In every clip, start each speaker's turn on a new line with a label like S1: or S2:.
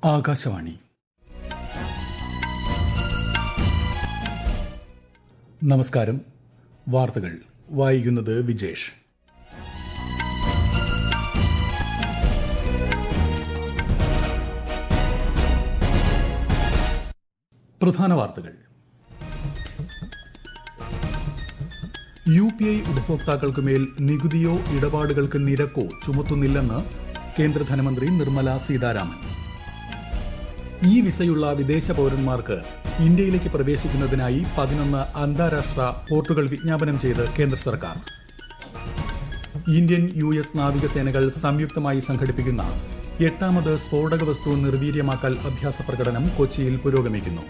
S1: ആകാശവാണി നമസ്കാരം വാർത്തകൾ വായിക്കുന്നത് വിജേഷ് പ്രധാന വാർത്തകൾ യു പി ഐ ഉപഭോക്താക്കൾക്ക് മേൽ നികുതിയോ ഇടപാടുകൾക്ക് നിരക്കോ ചുമത്തുന്നില്ലെന്ന് കേന്ദ്ര ധനമന്ത്രി നിർമ്മല സീതാരാമൻ ഈ വിസയുള്ള വിദേശ പൌരന്മാർക്ക് ഇന്ത്യയിലേക്ക് പ്രവേശിക്കുന്നതിനായി പതിനൊന്ന് അന്താരാഷ്ട്ര പോർട്ടുകൾ വിജ്ഞാപനം ചെയ്ത് കേന്ദ്ര സർക്കാർ ഇന്ത്യൻ യു എസ് നാവികസേനകൾ സംയുക്തമായി സംഘടിപ്പിക്കുന്ന എട്ടാമത് സ്ഫോടക വസ്തു നിർവീര്യമാക്കൽ അഭ്യാസ പ്രകടനം കൊച്ചിയിൽ പുരോഗമിക്കുന്നു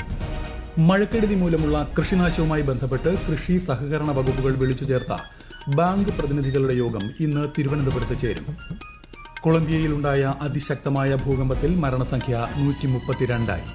S1: മഴക്കെടുതി മൂലമുള്ള കൃഷിനാശവുമായി ബന്ധപ്പെട്ട് കൃഷി സഹകരണ വകുപ്പുകൾ വിളിച്ചു ചേർത്ത ബാങ്ക് പ്രതിനിധികളുടെ യോഗം ഇന്ന് തിരുവനന്തപുരത്ത് ചേരും കൊളംബിയയിലുണ്ടായ അതിശക്തമായ ഭൂകമ്പത്തിൽ മരണസംഖ്യ നൂറ്റി മുപ്പത്തിരണ്ടായി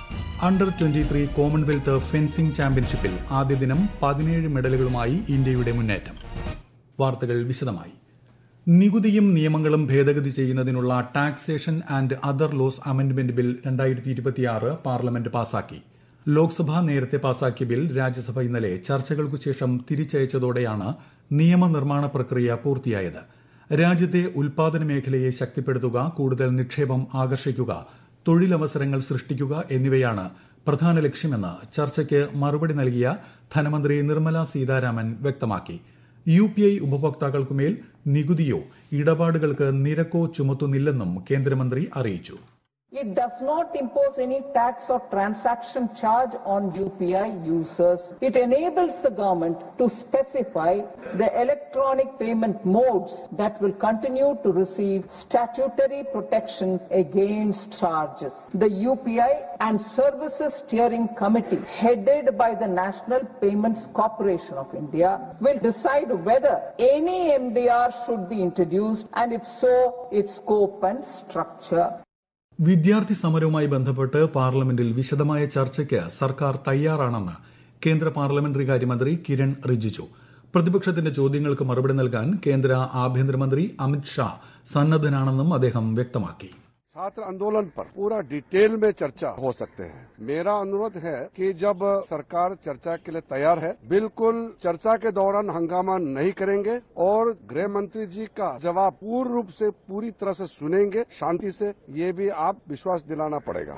S1: under twenty three Commonwealth fencing ചാമ്പ്യൻഷിപ്പിൽ ആദ്യ ദിനം പതിനേഴ് മെഡലുകളുമായി ഇന്ത്യയുടെ മുന്നേറ്റം വാർത്തകൾ വിശദമായി നികുതിയും നിയമങ്ങളും ഭേദഗതി ചെയ്യുന്നതിനുള്ള taxation and other laws amendment bill രണ്ടായിരത്തി ഇരുപത്തിയാറ് പാർലമെന്റ് പാസാക്കി ലോക്സഭ നേരത്തെ പാസാക്കിയ ബിൽ രാജ്യസഭ ഇന്നലെ ചർച്ചകൾക്കു ശേഷം തിരിച്ചയച്ചതോടെയാണ് നിയമനിർമ്മാണ പ്രക്രിയ പൂർത്തിയായത് രാജ്യത്തെ ഉൽപാദന മേഖലയെ ശക്തിപ്പെടുത്തുക കൂടുതൽ നിക്ഷേപം ആകർഷിക്കുക തൊഴിലവസരങ്ങൾ സൃഷ്ടിക്കുക എന്നിവയാണ് പ്രധാന ലക്ഷ്യമെന്ന് ചർച്ചയ്ക്ക് മറുപടി നൽകിയ ധനമന്ത്രി നിർമ്മല സീതാരാമൻ വ്യക്തമാക്കി യു പി ഐ ഉപഭോക്താക്കൾക്കുമേൽ നികുതിയോ ഇടപാടുകൾക്ക് നിരക്കോ ചുമത്തുന്നില്ലെന്നും കേന്ദ്രമന്ത്രി അറിയിച്ചു
S2: It does not impose any tax or transaction charge on UPI users. It enables the government to specify the electronic payment modes that will continue to receive statutory protection against charges. The UPI and Services Steering Committee, headed by the National Payments Corporation of India, will decide whether any MDR should be introduced and if so, its scope and structure.
S1: വിദ്യാർത്ഥി സമരവുമായി ബന്ധപ്പെട്ട് പാർലമെന്റിൽ വിശദമായ ചർച്ചയ്ക്ക് സർക്കാർ തയ്യാറാണെന്ന് കേന്ദ്ര parliamentary കാര്യമന്ത്രി കിരൺ റിജിജു പ്രതിപക്ഷത്തിന്റെ ചോദ്യങ്ങൾക്ക് മറുപടി നൽകാൻ കേന്ദ്ര ആഭ്യന്തരമന്ത്രി അമിത് ഷാ സന്നദ്ധനാണെന്നും അദ്ദേഹം വ്യക്തമാക്കി
S3: छात्र आंदोलन पर पूरा डिटेल में चर्चा हो सकते हैं मेरा अनुरोध है कि जब सरकार चर्चा के लिए तैयार है बिल्कुल चर्चा के दौरान हंगामा नहीं करेंगे और गृह मंत्री जी का जवाब पूर्ण रूप से पूरी तरह से सुनेंगे शांति से ये भी आप विश्वास दिलाना पड़ेगा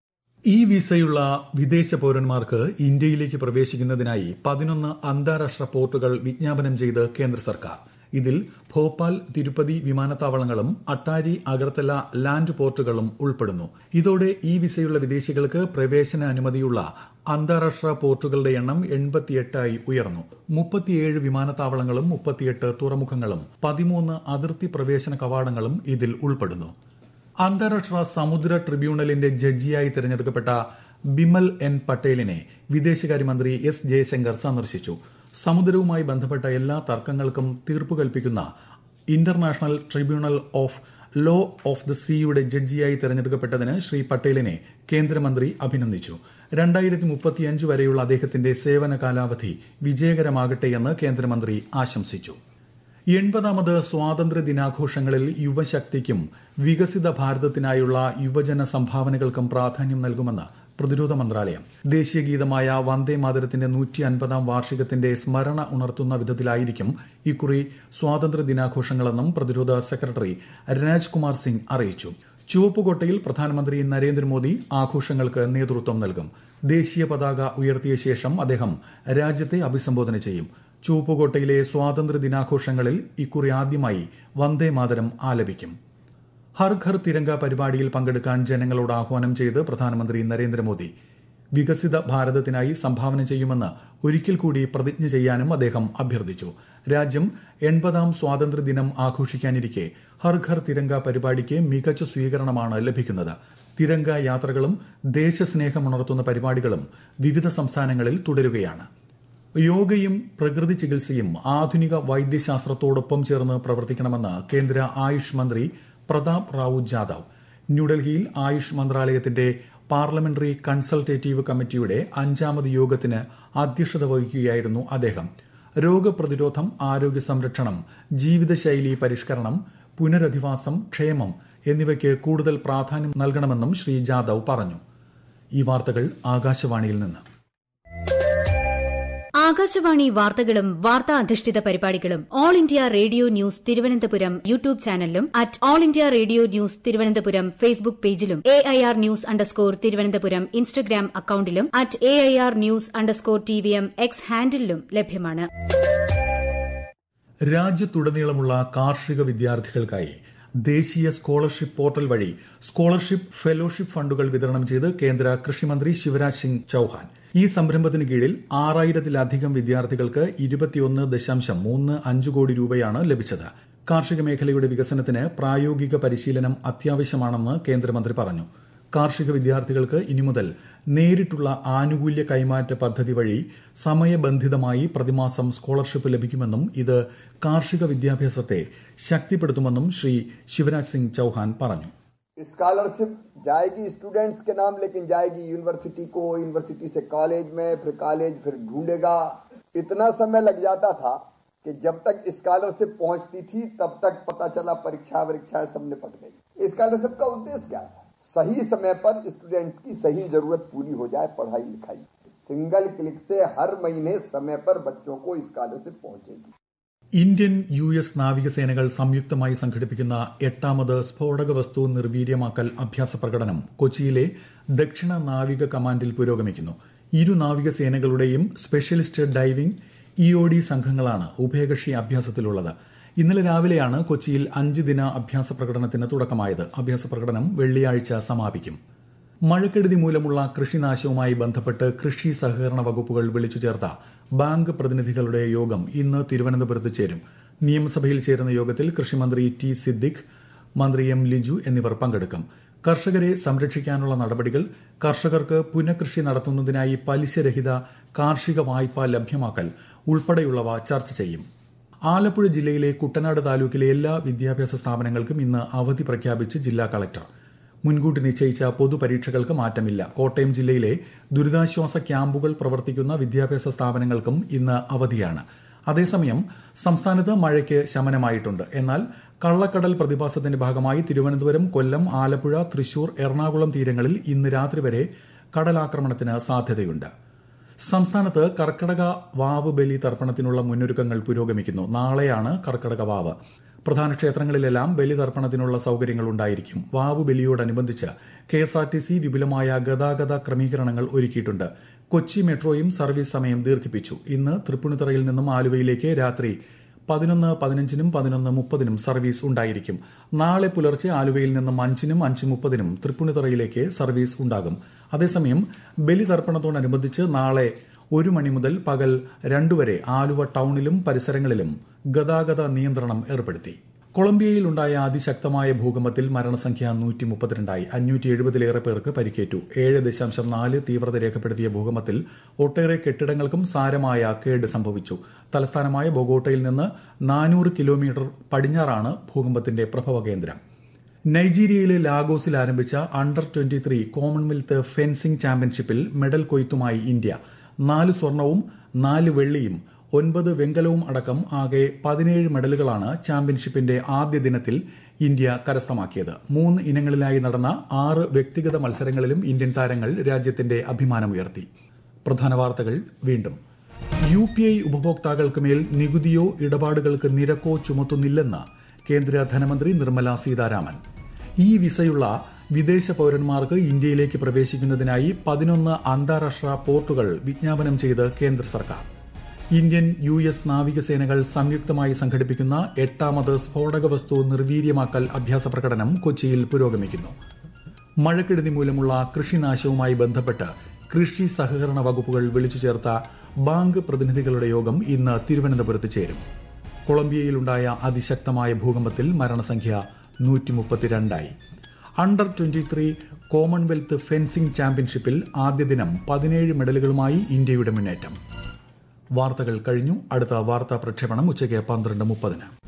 S1: ഈ വിസയുള്ള വിദേശ പൌരന്മാർക്ക് ഇന്ത്യയിലേക്ക് പ്രവേശിക്കുന്നതിനായി പതിനൊന്ന് അന്താരാഷ്ട്ര പോർട്ടുകൾ വിജ്ഞാപനം ചെയ്ത് കേന്ദ്ര സർക്കാർ ഇതിൽ ഭോപ്പാൽ തിരുപ്പതി വിമാനത്താവളങ്ങളും അട്ടാരി അഗർത്തല ലാൻഡ് പോർട്ടുകളും ഉൾപ്പെടുന്നു ഇതോടെ ഈ വിസയുള്ള വിദേശികൾക്ക് പ്രവേശന അനുമതിയുള്ള അന്താരാഷ്ട്ര പോർട്ടുകളുടെ എണ്ണം എൺപത്തിയെട്ടായി ഉയർന്നു മുപ്പത്തിയേഴ് വിമാനത്താവളങ്ങളും മുപ്പത്തിയെട്ട് തുറമുഖങ്ങളും പതിമൂന്ന് അതിർത്തി പ്രവേശന കവാടങ്ങളും ഇതിൽ ഉൾപ്പെടുന്നു അന്താരാഷ്ട്ര സമുദ്ര ട്രിബ്യൂണലിന്റെ ജഡ്ജിയായി തിരഞ്ഞെടുക്കപ്പെട്ട ബിമൽ എൻ പട്ടേലിനെ വിദേശകാര്യമന്ത്രി എസ് ജയശങ്കർ സന്ദർശിച്ചു സമുദ്രവുമായി ബന്ധപ്പെട്ട എല്ലാ തർക്കങ്ങൾക്കും തീർപ്പ് കൽപ്പിക്കുന്ന international tribunal of law of the സീയുടെ ജഡ്ജിയായി തെരഞ്ഞെടുക്കപ്പെട്ടതിന് ശ്രീ പട്ടേലിനെ കേന്ദ്രമന്ത്രി അഭിനന്ദിച്ചു രണ്ടായിരത്തി മുപ്പത്തിയഞ്ച് വരെയുള്ള അദ്ദേഹത്തിന്റെ സേവന കാലാവധി വിജയകരമാകട്ടെയെന്ന് കേന്ദ്രമന്ത്രി ആശംസിച്ചു എൺപതാമത് സ്വാതന്ത്ര്യ ദിനാഘോഷങ്ങളിൽ യുവശക്തിക്കും വികസിത ഭാരതത്തിനായുള്ള യുവജന സംഭാവനകൾക്കും പ്രാധാന്യം നൽകുമെന്ന് പ്രതിരോധ മന്ത്രാലയം ദേശീയ ഗീതമായ വന്ദേ മാതരത്തിന്റെ നൂറ്റി അൻപതാം വാർഷികത്തിന്റെ സ്മരണ ഉണർത്തുന്ന വിധത്തിലായിരിക്കും ഇക്കുറി സ്വാതന്ത്ര്യ ദിനാഘോഷങ്ങളെന്നും പ്രതിരോധ സെക്രട്ടറി രാജ്കുമാർ സിംഗ് അറിയിച്ചു ചുവപ്പുകോട്ടയിൽ പ്രധാനമന്ത്രി നരേന്ദ്രമോദി ആഘോഷങ്ങൾക്ക് നേതൃത്വം നൽകും ദേശീയ പതാക ഉയർത്തിയ ശേഷം അദ്ദേഹം രാജ്യത്തെ അഭിസംബോധന ചെയ്യും ചുവപ്പുകോട്ടയിലെ സ്വാതന്ത്ര്യ ദിനാഘോഷങ്ങളിൽ ഇക്കുറി ആദ്യമായി വന്ദേ മാതരം ആലപിക്കും ഹർ ഘർ തിരങ്ക പരിപാടിയിൽ പങ്കെടുക്കാൻ ജനങ്ങളോട് ആഹ്വാനം ചെയ്ത് പ്രധാനമന്ത്രി നരേന്ദ്രമോദി വികസിത ഭാരതത്തിനായി സംഭാവന ചെയ്യുമെന്ന് ഒരിക്കൽ കൂടി പ്രതിജ്ഞ ചെയ്യാനും അദ്ദേഹം അഭ്യർത്ഥിച്ചു രാജ്യം എൺപതാം സ്വാതന്ത്ര്യദിനം ആഘോഷിക്കാനിരിക്കെ ഹർ ഘർ തിരങ്ക പരിപാടിക്ക് മികച്ച സ്വീകരണമാണ് ലഭിക്കുന്നത് തിരങ്ക യാത്രകളും ദേശസ്നേഹമുണർത്തുന്ന പരിപാടികളും വിവിധ സംസ്ഥാനങ്ങളിൽ തുടരുകയാണ് യോഗയും പ്രകൃതി ചികിത്സയും ആധുനിക വൈദ്യശാസ്ത്രത്തോടൊപ്പം ചേർന്ന് പ്രവർത്തിക്കണമെന്ന് കേന്ദ്ര ആയുഷ് മന്ത്രി പ്രതാപ് റാവു ജാദവ് ന്യൂഡൽഹിയിൽ ആയുഷ് മന്ത്രാലയത്തിന്റെ പാർലമെന്ററി കൺസൾട്ടേറ്റീവ് കമ്മിറ്റിയുടെ അഞ്ചാമത് യോഗത്തിന് അധ്യക്ഷത വഹിക്കുകയായിരുന്നു അദ്ദേഹം രോഗപ്രതിരോധം ആരോഗ്യ സംരക്ഷണം ജീവിതശൈലി പരിഷ്കരണം പുനരധിവാസം ക്ഷേമം എന്നിവയ്ക്ക് കൂടുതൽ പ്രാധാന്യം നൽകണമെന്നും ശ്രീ ജാദവ് പറഞ്ഞു ഈ വാർത്തകൾ ആകാശവാണിയിൽ നിന്ന്
S4: ആകാശവാണി വാർത്തകളും വാർത്താ അധിഷ്ഠിത പരിപാടികളും all India radio news Thiruvananthapuram YouTube ചാനലിലും at all India radio news Thiruvananthapuram Facebook പേജിലും A I R news underscore Thiruvananthapuram Instagram അക്കൌണ്ടിലും at A I R news underscore T V M X ഹാൻഡിലും ലഭ്യമാണ്
S1: രാജ്യത്തുടനീളമുള്ള കാർഷിക വിദ്യാർത്ഥികൾക്കായി ദേശീയ സ്കോളർഷിപ്പ് പോർട്ടൽ വഴി സ്കോളർഷിപ്പ് ഫെലോഷിപ്പ് ഫണ്ടുകൾ വിതരണം ചെയ്ത് കേന്ദ്ര കൃഷിമന്ത്രി ശിവരാജ് സിംഗ് ചൌഹാൻ ഈ സംരംഭത്തിന് കീഴിൽ ആറായിരത്തിലധികം വിദ്യാർത്ഥികൾക്ക് ഇരുപത്തിയൊന്ന് ദശാംശം മൂന്ന് അഞ്ച് കോടി രൂപയാണ് ലഭിച്ചത് കാർഷിക മേഖലയുടെ വികസനത്തിന് പ്രായോഗിക പരിശീലനം അത്യാവശ്യമാണെന്ന് കേന്ദ്രമന്ത്രി പറഞ്ഞു കാർഷിക വിദ്യാർത്ഥികൾക്ക് ഇനി മുതൽ നേരിട്ടുള്ള ആനുകൂല്യ കൈമാറ്റ പദ്ധതി വഴി സമയബന്ധിതമായി പ്രതിമാസം സ്കോളർഷിപ്പ് ലഭിക്കുമെന്നും ഇത് കാർഷിക വിദ്യാഭ്യാസത്തെ ശക്തിപ്പെടുത്തുമെന്നും ശ്രീ ശിവരാജ് സിംഗ് ചൌഹാൻ പറഞ്ഞു
S5: स्कॉलरशिप जाएगी स्टूडेंट्स के नाम लेकिन जाएगी यूनिवर्सिटी को यूनिवर्सिटी से कॉलेज में फिर कॉलेज फिर ढूंढेगा इतना समय लग जाता था कि जब तक स्कॉलरशिप पहुंचती थी तब तक पता चला परीक्षा वरीक्षाएं सब निपट गई स्कॉलरशिप का उद्देश्य क्या है सही समय पर स्टूडेंट्स की सही जरूरत पूरी हो जाए पढ़ाई लिखाई सिंगल क्लिक से हर महीने समय पर बच्चों को स्कॉलरशिप पहुंचेगी
S1: ഇന്ത്യൻ യു എസ് നാവികസേനകൾ സംയുക്തമായി സംഘടിപ്പിക്കുന്ന എട്ടാമത് സ്ഫോടക വസ്തു നിർവീര്യമാക്കൽ അഭ്യാസ പ്രകടനം കൊച്ചിയിലെ ദക്ഷിണ നാവിക കമാൻഡിൽ പുരോഗമിക്കുന്നു ഇരു നാവികസേനകളുടെയും സ്പെഷ്യലിസ്റ്റ് ഡൈവിംഗ് ഇഒഡി സംഘങ്ങളാണ് ഉഭയകക്ഷി അഭ്യാസത്തിലുള്ളത് ഇന്നലെ രാവിലെയാണ് കൊച്ചിയിൽ അഞ്ച് ദിന അഭ്യാസ പ്രകടനത്തിന് തുടക്കമായത് അഭ്യാസ പ്രകടനം വെള്ളിയാഴ്ച സമാപിക്കും മഴക്കെടുതി മൂലമുള്ള കൃഷിനാശവുമായി ബന്ധപ്പെട്ട് കൃഷി സഹകരണ വകുപ്പുകൾ വിളിച്ചു ചേർത്ത ബാങ്ക് പ്രതിനിധികളുടെ യോഗം ഇന്ന് തിരുവനന്തപുരത്ത് ചേരും നിയമസഭയിൽ ചേരുന്ന യോഗത്തിൽ കൃഷിമന്ത്രി ടി സിദ്ദിഖ് മന്ത്രി എം ലിജു എന്നിവർ പങ്കെടുക്കും കർഷകരെ സംരക്ഷിക്കാനുള്ള നടപടികൾ കർഷകർക്ക് പുനഃകൃഷി നടത്തുന്നതിനായി പലിശരഹിത കാർഷിക വായ്പ ലഭ്യമാക്കൽ ഉൾപ്പെടെയുള്ളവ ചർച്ച ചെയ്യും ആലപ്പുഴ ജില്ലയിലെ കുട്ടനാട് താലൂക്കിലെ എല്ലാ വിദ്യാഭ്യാസ സ്ഥാപനങ്ങൾക്കും ഇന്ന് അവധി പ്രഖ്യാപിച്ച് ജില്ലാ കളക്ടർ മുൻകൂട്ടി നിശ്ചയിച്ച പൊതുപരീക്ഷകൾക്ക് മാറ്റമില്ല കോട്ടയം ജില്ലയിലെ ദുരിതാശ്വാസ ക്യാമ്പുകൾ പ്രവർത്തിക്കുന്ന വിദ്യാഭ്യാസ സ്ഥാപനങ്ങൾക്കും ഇന്ന് അവധിയാണ് അതേസമയം സംസ്ഥാനത്ത് മഴയ്ക്ക് ശമനമായിട്ടുണ്ട് എന്നാൽ കള്ളക്കടൽ പ്രതിഭാസത്തിന്റെ ഭാഗമായി തിരുവനന്തപുരം കൊല്ലം ആലപ്പുഴ തൃശൂർ എറണാകുളം തീരങ്ങളിൽ ഇന്ന് രാത്രി വരെ കടലാക്രമണത്തിന് സാധ്യതയുണ്ട് സംസ്ഥാനത്ത് കർക്കടക വാവ് ബലി തർപ്പണത്തിനുള്ള മുന്നൊരുക്കങ്ങൾ പുരോഗമിക്കുന്നു നാളെയാണ് കർക്കടക വാവ് പ്രധാന ക്ഷേത്രങ്ങളിലെല്ലാം ബലിതർപ്പണത്തിനുള്ള സൌകര്യങ്ങൾ ഉണ്ടായിരിക്കും വാവ് ബലിയോടനുബന്ധിച്ച് കെഎസ്ആർടിസി വിപുലമായ ഗതാഗത ക്രമീകരണങ്ങൾ ഒരുക്കിയിട്ടുണ്ട് കൊച്ചി മെട്രോയും സർവീസ് സമയം ദീർഘിപ്പിച്ചു ഇന്ന് തൃപ്പൂണിത്തറയിൽ നിന്നും ആലുവയിലേക്ക് രാത്രി പതിനൊന്ന് പതിനഞ്ചിനും പതിനൊന്ന് മുപ്പതിനും സർവീസ് ഉണ്ടായിരിക്കും നാളെ പുലർച്ചെ ആലുവയിൽ നിന്നും അഞ്ചിനും അഞ്ച് മുപ്പതിനും തൃപ്പൂണിത്തറയിലേക്ക് സർവീസ് ഉണ്ടാകും അതേസമയം ബലിതർപ്പണത്തോടനുബന്ധിച്ച് നാളെ ഒരു മണി മുതൽ പകൽ രണ്ടുവരെ ആലുവ ടൌണിലും പരിസരങ്ങളിലും ഗതാഗത നിയന്ത്രണം ഏർപ്പെടുത്തി കൊളംബിയയിൽ ഉണ്ടായ അതിശക്തമായ ഭൂകമ്പത്തിൽ മരണസംഖ്യ നൂറ്റി മുപ്പത്തിരണ്ടായി അഞ്ഞൂറ്റി എഴുപതിലേറെ പേർക്ക് പരിക്കേറ്റു ഏഴ് ദശാംശം നാല് തീവ്രത രേഖപ്പെടുത്തിയ ഭൂകമ്പത്തിൽ ഒട്ടേറെ കെട്ടിടങ്ങൾക്കും സാരമായ കേട് സംഭവിച്ചു തലസ്ഥാനമായ ബൊഗോട്ടയിൽ നിന്ന് നാനൂറ് കിലോമീറ്റർ പടിഞ്ഞാറാണ് ഭൂകമ്പത്തിന്റെ പ്രഭവ കേന്ദ്രം നൈജീരിയയിലെ ലാഗോസിൽ ആരംഭിച്ച under twenty three Commonwealth fencing ചാമ്പ്യൻഷിപ്പിൽ മെഡൽ കൊയ്ത്തുമായി ഇന്ത്യ നാല് സ്വർണവും നാല് വെള്ളിയും ഒൻപത് വെങ്കലവും അടക്കം ആകെ പതിനേഴ് മെഡലുകളാണ് ചാമ്പ്യൻഷിപ്പിന്റെ ആദ്യ ദിനത്തിൽ ഇന്ത്യ കരസ്ഥമാക്കിയത് മൂന്ന് ഇനങ്ങളിലായി നടന്ന ആറ് വ്യക്തിഗത മത്സരങ്ങളിലും ഇന്ത്യൻ താരങ്ങൾ രാജ്യത്തിന്റെ അഭിമാനമുയർത്തി പ്രധാന വാർത്തകൾ വീണ്ടും യു പി ഐ ഉപഭോക്താക്കൾക്ക് മേൽ നികുതിയോ ഇടപാടുകൾക്ക് നിരക്കോ ചുമത്തുന്നില്ലെന്ന് കേന്ദ്ര ധനമന്ത്രി നിർമ്മല സീതാരാമൻ ഈ വിസയുള്ള വിദേശ പൌരന്മാർക്ക് ഇന്ത്യയിലേക്ക് പ്രവേശിക്കുന്നതിനായി പതിനൊന്ന് അന്താരാഷ്ട്ര പോർട്ടുകൾ വിജ്ഞാപനം ചെയ്ത് കേന്ദ്ര സർക്കാർ ഇന്ത്യൻ യു എസ് നാവികസേനകൾ സംയുക്തമായി സംഘടിപ്പിക്കുന്ന എട്ടാമത് സ്ഫോടക വസ്തു നിർവീര്യമാക്കൽ അഭ്യാസ പ്രകടനം കൊച്ചിയിൽ പുരോഗമിക്കുന്നു മഴക്കെടുതി മൂലമുള്ള കൃഷിനാശവുമായി ബന്ധപ്പെട്ട് കൃഷി സഹകരണ വകുപ്പുകൾ വിളിച്ചു ചേർത്ത ബാങ്ക് പ്രതിനിധികളുടെ യോഗം ഇന്ന് തിരുവനന്തപുരത്ത് ചേരും കൊളംബിയയിലുണ്ടായ അതിശക്തമായ ഭൂകമ്പത്തിൽ മരണസംഖ്യ നൂറ്റിമുപ്പത്തിരണ്ടായി under twenty three Commonwealth fencing ചാമ്പ്യൻഷിപ്പിൽ ആദ്യ ദിനം പതിനേഴ് മെഡലുകളുമായി ഇന്ത്യയുടെ മുന്നേറ്റം വാർത്തകൾ കഴിഞ്ഞു അടുത്ത വാർത്താ പ്രക്ഷേപണം ഉച്ചയ്ക്ക് പന്ത്രണ്ട് മുപ്പതിന്